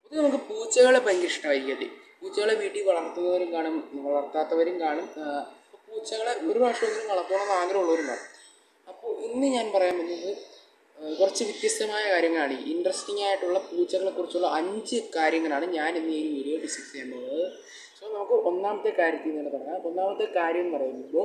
ഇത് നമുക്ക് പൂച്ചകളെ ഭയങ്കര ഇഷ്ടമായിരിക്കല്ലേ പൂച്ചകളെ വീട്ടിൽ വളർത്തുന്നവരും കാണും വളർത്താത്തവരും കാണും ആ, അപ്പോൾ പൂച്ചകളെ ഒരു പ്രാവശ്യമെങ്കിലും വളർത്തണമെന്ന് ആഗ്രഹമുള്ളവരും കാണും അപ്പോൾ ഇന്ന് ഞാൻ പറയാൻ പോകുന്നത് ആ, കുറച്ച് വ്യത്യസ്തമായ കാര്യങ്ങളാണ് ഇൻട്രസ്റ്റിംഗ് ആയിട്ടുള്ള പൂച്ചകളെ കുറിച്ചുള്ള അഞ്ച് കാര്യങ്ങളാണ് ഞാൻ ഇന്ന് ഈ വീഡിയോ ഡിസ്കസ് ചെയ്യാൻ പോകുന്നത് സോ നമുക്ക് ഒന്നാമത്തെ കാര്യത്തിൽ നിന്ന് തുടങ്ങാം ഒന്നാമത്തെ കാര്യം എന്ന് പറയുമ്പോൾ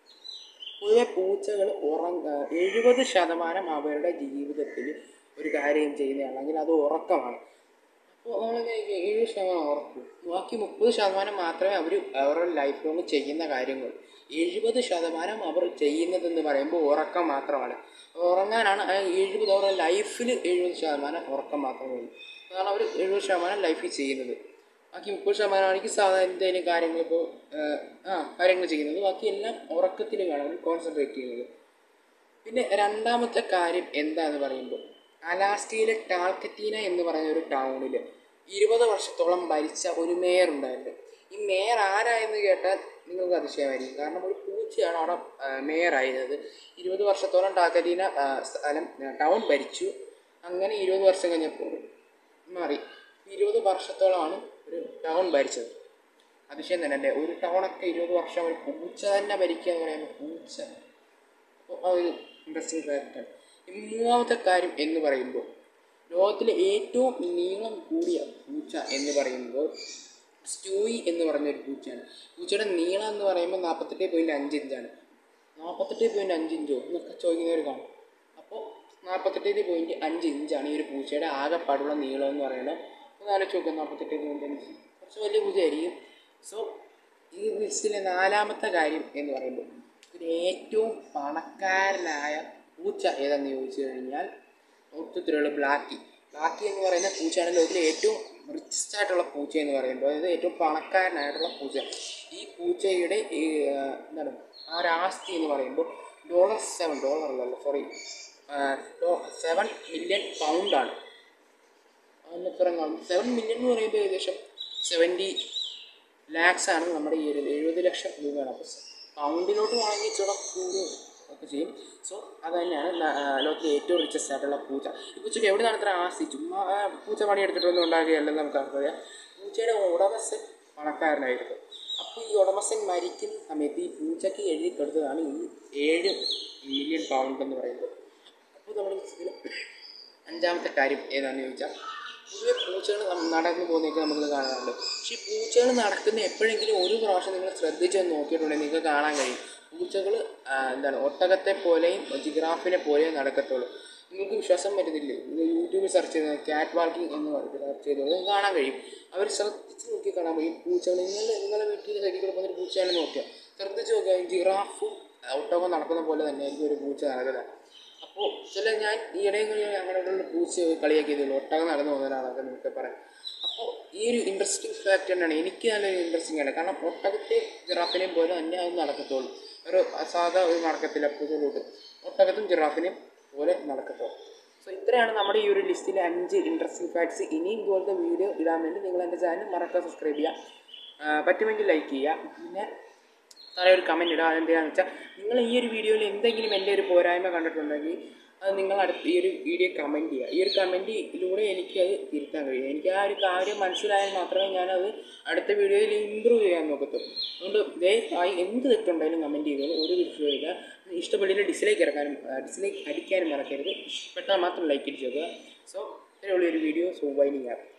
പൊതുവെ പൂച്ചകൾ ഉറങ്ങ എഴുപത് ശതമാനം അവരുടെ ജീവിതത്തിൽ ഒരു കാര്യം ചെയ്യുന്നതാണെങ്കിൽ അത് ഉറക്കമാണ് അപ്പോൾ നമ്മൾ ഏഴ് ശതമാനം ഉറക്കും ബാക്കി മുപ്പത് ശതമാനം മാത്രമേ അവർ അവരുടെ ലൈഫ് ലോങ് ചെയ്യുന്ന കാര്യങ്ങൾ എഴുപത് ശതമാനം അവർ ചെയ്യുന്നതെന്ന് പറയുമ്പോൾ ഉറക്കം മാത്രമാണ് ഉറങ്ങാനാണ് ആ എഴുപത് അവരുടെ ലൈഫിൽ എഴുപത് ശതമാനം ഉറക്കം മാത്രമേ ഉള്ളൂ അതാണ് അവർ എഴുപത് ശതമാനം ലൈഫിൽ ചെയ്യുന്നത് ബാക്കി മുപ്പത് ശതമാനമാണെങ്കിൽ സാധാരണ എന്തെങ്കിലും കാര്യങ്ങൾ ഇപ്പോൾ ആ കാര്യങ്ങൾ ചെയ്യുന്നത് ബാക്കി എല്ലാം ഉറക്കത്തിലുമാണ് അവർ കോൺസെൻട്രേറ്റ് ചെയ്യുന്നത് പിന്നെ രണ്ടാമത്തെ കാര്യം എന്താന്ന് പറയുമ്പോൾ അലാസ്കയിലെ ടാൽക്കറ്റീന എന്ന് പറയുന്ന ഒരു ടൗണിൽ ഇരുപത് വർഷത്തോളം ഭരിച്ച ഒരു മേയർ ഉണ്ടായിരുന്നു ഈ മേയർ ആരായെന്ന് കേട്ടാൽ നിങ്ങൾക്ക് അതിശയമായിരിക്കും കാരണം ഒരു പൂച്ചയാണ് അവിടെ മേയറായിരുന്നത് ഇരുപത് വർഷത്തോളം ടാൽക്കറ്റീന ആ, സ്ഥലം ടൗൺ ഭരിച്ചു അങ്ങനെ ഇരുപത് വർഷം കഴിഞ്ഞപ്പോൾ മാറി ഇരുപത് വർഷത്തോളമാണ് ഒരു ടൗൺ ഭരിച്ചത് അതിശയം തന്നെ അല്ലേ ഒരു ടൗണൊക്കെ ഇരുപത് വർഷം ഒരു പൂച്ച തന്നെ ഭരിക്കുക എന്ന് പറയുമ്പോൾ പൂച്ച അപ്പോൾ അതൊരു ഇൻട്രസ്റ്റിംഗ് ഫാക്റ്റാണ് മൂന്നാമത്തെ കാര്യം എന്ന് പറയുമ്പോൾ ലോകത്തിലെ ഏറ്റവും നീളം കൂടിയ പൂച്ച എന്ന് പറയുമ്പോൾ സ്റ്റൂയി എന്ന് പറഞ്ഞൊരു പൂച്ചയാണ് പൂച്ചയുടെ നീളം എന്ന് പറയുമ്പോൾ നാൽപ്പത്തെട്ട് പോയിൻറ്റ് അഞ്ച് ഇഞ്ചാണ് നാൽപ്പത്തെട്ട് പോയിൻറ്റ് അഞ്ച് ഇഞ്ചോ എന്നൊക്കെ ചോദിക്കുന്നവർ കാണും അപ്പോൾ നാൽപ്പത്തെട്ട് പോയിൻറ്റ് അഞ്ച് ഇഞ്ചാണ് ഈ ഒരു പൂച്ചയുടെ ആകെപ്പാടുള്ള നീളം എന്ന് പറയുന്നത് ഒന്ന് ആലോചിച്ച് നോക്കുക നാൽപ്പത്തെട്ട് പോയിൻറ്റ് അഞ്ച് കുറച്ച് വലിയ പൂച്ചയായിരിക്കും സോ ഈ ലിസ്റ്റിലെ നാലാമത്തെ കാര്യം എന്ന് പറയുമ്പോൾ ഇതിൽ ഏറ്റവും പണക്കാരനായ പൂച്ച ഏതെന്ന് ചോദിച്ചു കഴിഞ്ഞാൽ ഉത്തരത്തിലുള്ള ബ്ലാക്കി ബ്ലാക്കി എന്ന് പറയുന്ന പൂച്ചയാണ് ലോകത്തിലെ ഏറ്റവും റിച്ചസ്റ്റ് ആയിട്ടുള്ള പൂച്ച എന്ന് പറയുമ്പോൾ അതായത് ഏറ്റവും പണക്കാരനായിട്ടുള്ള പൂച്ച ഈ പൂച്ചയുടെ ഈ, ആ, എന്താണ് ആ ഒരു ആസ്തി എന്ന് പറയുമ്പോൾ ഡോളർ സെവൻ ഡോളർ അല്ലല്ലോ സോറി സെവൻ മില്യൺ പൗണ്ടാണ് അതിന് ഇത്രയും കാണും സെവൻ മില്യൺ എന്ന് പറയുമ്പോൾ ഏകദേശം സെവൻറ്റി ലാക്സ് ആണ് നമ്മുടെ ഈ ഒരു എഴുപത് ലക്ഷം രൂപയാണ് അപ്പോൾ പൗണ്ടിലോട്ട് വാങ്ങി ഇച്ചിരി കൂടുകയും ഒക്കെ ചെയ്യും സോ അത് തന്നെയാണ് ന- ആ, ലോകത്തിലെ ഏറ്റവും റിച്ചസ്റ്റ് ആയിട്ടുള്ള പൂച്ച ഈ പൂച്ചയ്ക്ക് എവിടെ നിന്നാണ് ഇത്ര ആസ്തി ചുമ്മാ ആ, പൂച്ച പണിയെടുത്തിട്ടൊന്നും ഉണ്ടാകുകയല്ലെന്ന് നമുക്ക് അറിയാം പൂച്ചയുടെ ഉടമസ്ഥൻ പണക്കാരനായിരുന്നു അപ്പോൾ ഈ ഉടമസ്ഥൻ മരിക്കുന്ന സമയത്ത് ഈ പൂച്ചയ്ക്ക് എഴുതി കൊടുത്തതാണ് ഈ ഏഴ് മില്യൺ പൗണ്ട് എന്ന് പറയുന്നത് അപ്പോൾ നമ്മൾ ഇതിൽ അഞ്ചാമത്തെ കാര്യം ഏതാണെന്ന് ചോദിച്ചാൽ പൊതുവെ പൂച്ചകൾ നം- നടന്നു പോകുന്നതൊക്കെ നമുക്ക് കാണാറുണ്ട് പക്ഷേ ഈ പൂച്ചകൾ നടക്കുന്ന എപ്പോഴെങ്കിലും ഒരു പ്രാവശ്യം നിങ്ങൾ ശ്രദ്ധിച്ച് ഒന്ന് നോക്കിയിട്ടുണ്ടെങ്കിൽ നിങ്ങൾക്ക് കാണാൻ കഴിയും പൂച്ചകൾ എന്താണ് ഒട്ടകത്തെ പോലെയും ജിഗ്രാഫിനെ പോലെയും നടക്കത്തുള്ളൂ നിങ്ങൾക്ക് വിശ്വാസം വരുന്നില്ലേ നിങ്ങൾ യൂട്യൂബിൽ സെർച്ച് ചെയ്ത് ക്യാറ്റ് വാക്കിംഗ് എന്ന് പറഞ്ഞിട്ട് സെർച്ച് ചെയ്തോളൂ നിങ്ങൾക്ക് കാണാൻ കഴിയും അവർ ശ്രദ്ധിച്ച് നോക്കി കാണാൻ കഴിയും പൂച്ചകൾ നിങ്ങൾ നിങ്ങളുടെ വീട്ടിൽ സൈഡിൽ കൂടെ പോകുന്നൊരു പൂച്ചയാണ് നോക്കുക ശ്രദ്ധിച്ച് നോക്കുക ജിറാഫും ഒട്ടകവും നടക്കുന്ന പോലെ തന്നെ ആയിരിക്കും ഒരു പൂച്ച നടക്കുന്നത് അപ്പോൾ ചില ഞാൻ ഈയിടെ ഞങ്ങളുടെ ഇവിടെ പൂച്ച കളിയാക്കിയതുള്ളൂ ഒട്ടകം നടന്നു പോകുന്നതിനാണൊക്കെ നിങ്ങൾക്ക് പറയാം അപ്പോൾ ഈ ഒരു ഇൻട്രസ്റ്റിംഗ് ഫാക്ട് തന്നെയാണ് എനിക്ക് നല്ലൊരു ഇൻട്രസ്റ്റിംഗ് ആണ് കാരണം ഒട്ടകത്തെ ജിറാഫിനെയും പോലെ തന്നെ അത് നടക്കത്തുള്ളൂ ഒരു സാധാ ഒരു നടക്കത്തില്ല പൂച്ചകളോട്ട് ഒട്ടകത്തും ജിറാഫിനെയും പോലെ നടക്കത്തുള്ളൂ സോ ഇത്രയാണ് നമ്മുടെ ഈ ഒരു ലിസ്റ്റിലെ അഞ്ച് ഇൻട്രസ്റ്റിംഗ് ഫാക്ട്സ് ഇനിയും ഇതുപോലത്തെ വീഡിയോ ഇടാൻ വേണ്ടി നിങ്ങൾ എൻ്റെ ചാനൽ മറക്കാതെ സബ്സ്ക്രൈബ് ചെയ്യുക ആ, പറ്റുമെങ്കിൽ ലൈക്ക് ചെയ്യുക പിന്നെ താഴെ ഒരു കമൻറ്റ് ഇടുക അതെന്താണെന്ന് വെച്ചാൽ നിങ്ങൾ ഈ ഒരു വീഡിയോയിൽ എന്തെങ്കിലും എൻ്റെ ഒരു പോരായ്മ കണ്ടിട്ടുണ്ടെങ്കിൽ അത് നിങ്ങൾ അടുത്ത ഈ ഒരു വീഡിയോ കമൻറ്റ് ചെയ്യുക ഈ ഒരു കമൻറ്റിലൂടെ എനിക്ക് അത് തിരുത്താൻ കഴിയും എനിക്ക് ആ ഒരു കാര്യം മനസ്സിലായാൽ മാത്രമേ ഞാനത് അടുത്ത വീഡിയോയിൽ ഇമ്പ്രൂവ് ചെയ്യാൻ നോക്കത്തുള്ളൂ അതുകൊണ്ട് ദയവായി എന്ത് തെറ്റുണ്ടായാലും കമൻറ്റ് ചെയ്തോളൂ ഒരു വിഷയമില്ല ഇഷ്ടപ്പെട്ടില്ല ഡിസ്ലൈക്ക് ഇറക്കാനും ഡിസ്ലൈക്ക് അടിക്കാനും മറക്കരുത് ഇഷ്ടപ്പെട്ടാൽ മാത്രം ലൈക്ക് അടിച്ച് വെക്കുക സോ ഇത്രയുള്ള ഒരു വീഡിയോ സോ വൈനിങ് ആപ്പ്